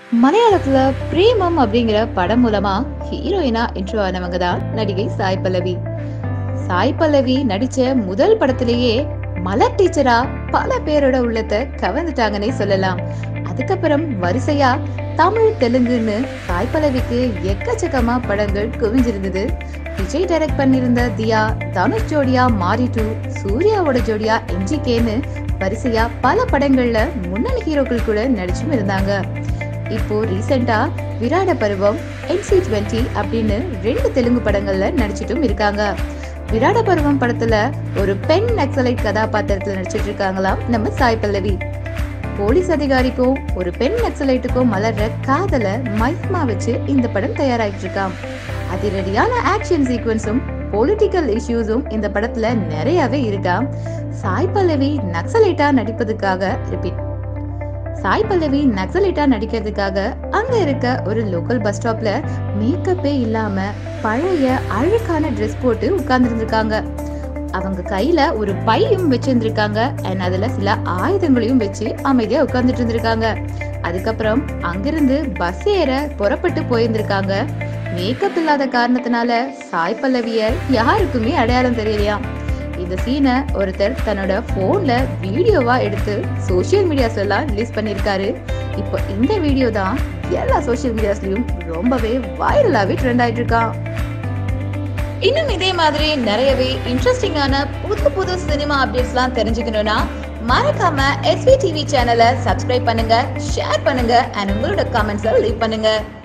மலையாளத்துல பிரேமம் அப்படிங்கிற படம் மூலமா ஹீரோயினா இன்ட்ரோ ஆனவங்க தான் நடிகை சாய் பல்லவி சாய் பல்லவி நடிச்ச முதல் படத்திலேயே மலர் டீச்சரா பல பேரோட உள்ளத்தை கவர்ந்துட்டாங்கன்னே சொல்லலாம் அதுக்கப்புறம் வரிசையா தமிழ் தெலுங்குன்னு சாய் பல்லவிக்கு எக்கச்சக்கமா படங்கள் குவிஞ்சிருந்தது விஜய் டைரக்ட் பண்ணியிருந்த தியா தனுஷ் ஜோடியா மாரி டூ சூர்யாவோட ஜோடியா எம்ஜிகேன்னு வரிசையா பல படங்கள்ல முன்னணி ஹீரோக்கள் கூட நடிச்சும் இருந்தாங்க இப்போ ரீசெண்டா விராட பருவம் என்சி டுவெண்ட்டி அப்படின்னு ரெண்டு தெலுங்கு படங்கள்ல நடிச்சிட்டும் இருக்காங்க விராட பருவம் படத்துல ஒரு பெண் நக்சலைட் கதாபாத்திரத்துல நடிச்சிட்டு இருக்காங்களாம் நம்ம சாய் பல்லவி போலீஸ் அதிகாரிக்கும் ஒரு பெண் நக்சலைட்டுக்கும் மலர்ற காதல மையமா வச்சு இந்த படம் தயாராகிட்டு இருக்காம் அதிரடியான ஆக்ஷன் சீக்வன்ஸும் பொலிட்டிக்கல் இஷ்யூஸும் இந்த படத்துல நிறையவே இருக்காம் சாய் பல்லவி நக்சலைட்டா நடிப்பதுக்காக ரிப்பீட் சாய் பல்லவி நக்சலைட்டா நடிக்கிறதுக்காக அங்க இருக்க ஒரு லோக்கல் பஸ் ஸ்டாப்ல மேக்கப்பே இல்லாம பழைய அழுக்கான ட்ரெஸ் போட்டு உட்கார்ந்துருந்துருக்காங்க அவங்க கையில ஒரு பையும் வச்சிருந்திருக்காங்க அண்ட் அதுல சில ஆயுதங்களையும் வச்சு அமைதியா உட்கார்ந்துட்டு இருந்திருக்காங்க அதுக்கப்புறம் அங்கிருந்து பஸ் ஏற புறப்பட்டு போயிருந்திருக்காங்க மேக்கப் இல்லாத காரணத்தினால சாய் பல்லவிய யாருக்குமே அடையாளம் தெரியலையாம் இந்த சீனை ஒருத்தர் தன்னோட போன்ல வீடியோவா எடுத்து சோஷியல் மீடியாஸ்ல எல்லாம் ரிலீஸ் பண்ணிருக்காரு இப்போ இந்த வீடியோ தான் எல்லா சோஷியல் மீடியாஸ்லயும் ரொம்பவே வைரலாவே ட்ரெண்ட் ஆயிட்டு இருக்கான் இன்னும் இதே மாதிரி நிறையவே இன்ட்ரெஸ்டிங்கான புது புது சினிமா அப்டேட்ஸ்லாம் தெரிஞ்சுக்கணும்னா மறக்காம எஸ்வி டிவி சேனலை சப்ஸ்கிரைப் பண்ணுங்க ஷேர் பண்ணுங்க அண்ட் உங்களோட கமெண்ட்ஸை லீவ் பண்ணுங்க